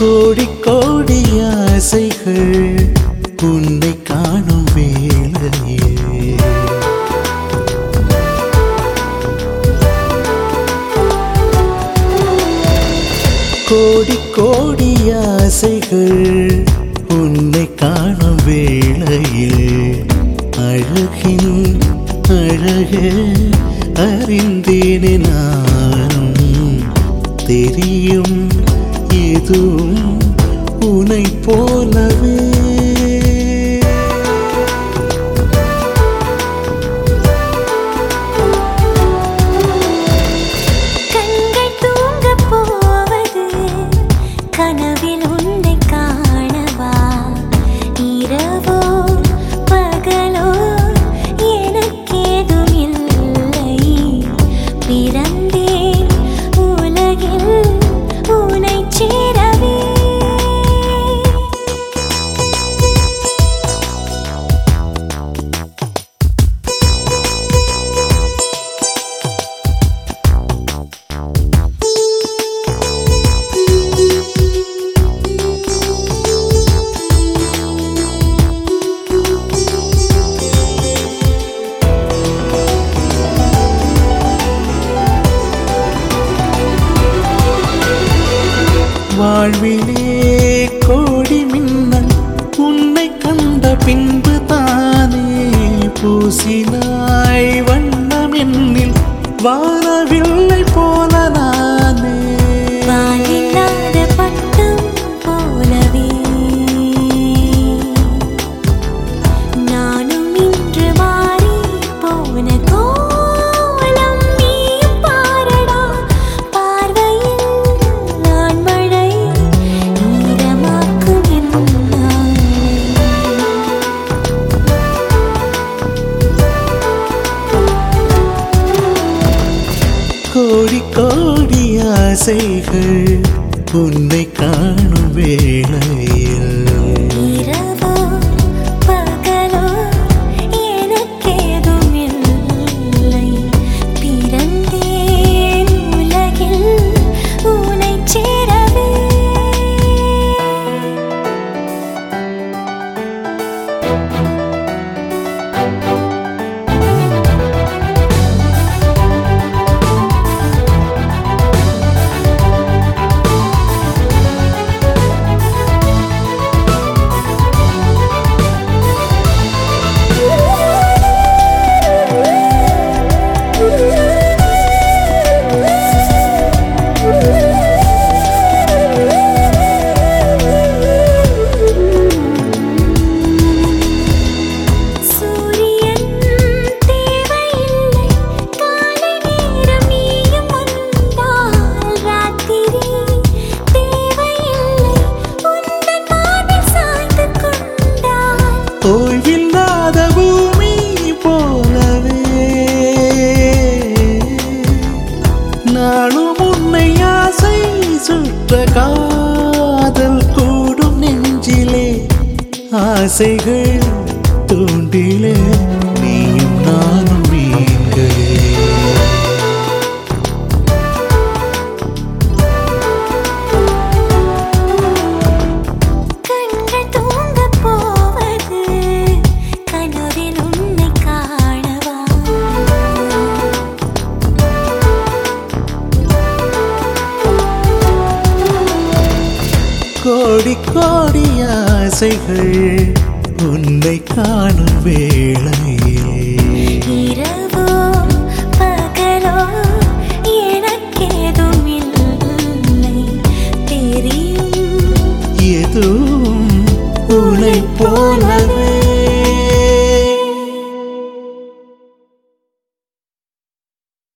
கோடி கோடி ஆசைகள் உன்னை காணும் வேளையில் கோடி கோடி ஆசைகள் உன்னை காணும் வேளையில் அழகின் அழகு அறிந்தேனே நானும் தெரியும் எதுவும் உனை போலவே கண்கள் தூங்கப் போவது கனவில் உன்னை காணவா இரவோ பகலோ எனக்கேதும் இல்லை பிறந்தேன் உலகில் உனைச் சேரவே வாழ்விலே கோடி மின்னல் உன்னை கண்ட பின்பு தானே பூசினாய் வண்ணம் என்னில் வானவில்லை போல நானே வானில்லாத பட்டம் போலவே நானும் இன்று மாறி போன கோலம் நீயும் பாரடா பார்வையில் நான் மழை ஈரமாக்கும் என்னாய் கோடி கோடி ஆசைகள் உன்னை காணும் வேளையில் இரவோ பகலோ எனக்கேதும் இல்லை பிறந்தேன் உலகில் உனைச் சேரவே சூரியன் தேவையில்லை காலை நேரம் நீயும் வந்தால் ராத்திரி தேவையில்லை உந்தன் மார்பில் சாய்ந்து கொண்டால் ஓய்வில்லாத பூமி போலவே நானும் உன்னை ஆசை சுற்ற காதல் கூடும் நெஞ்சிலே ஆசைகள் தூண்டிலே நீயும் நானும் மீன்களே கண்கள் தூங்கப் போவது கனவில் உன்னை காணவா கோடி கோடி ஆசைகள் உன்னை காணும் வேளையில்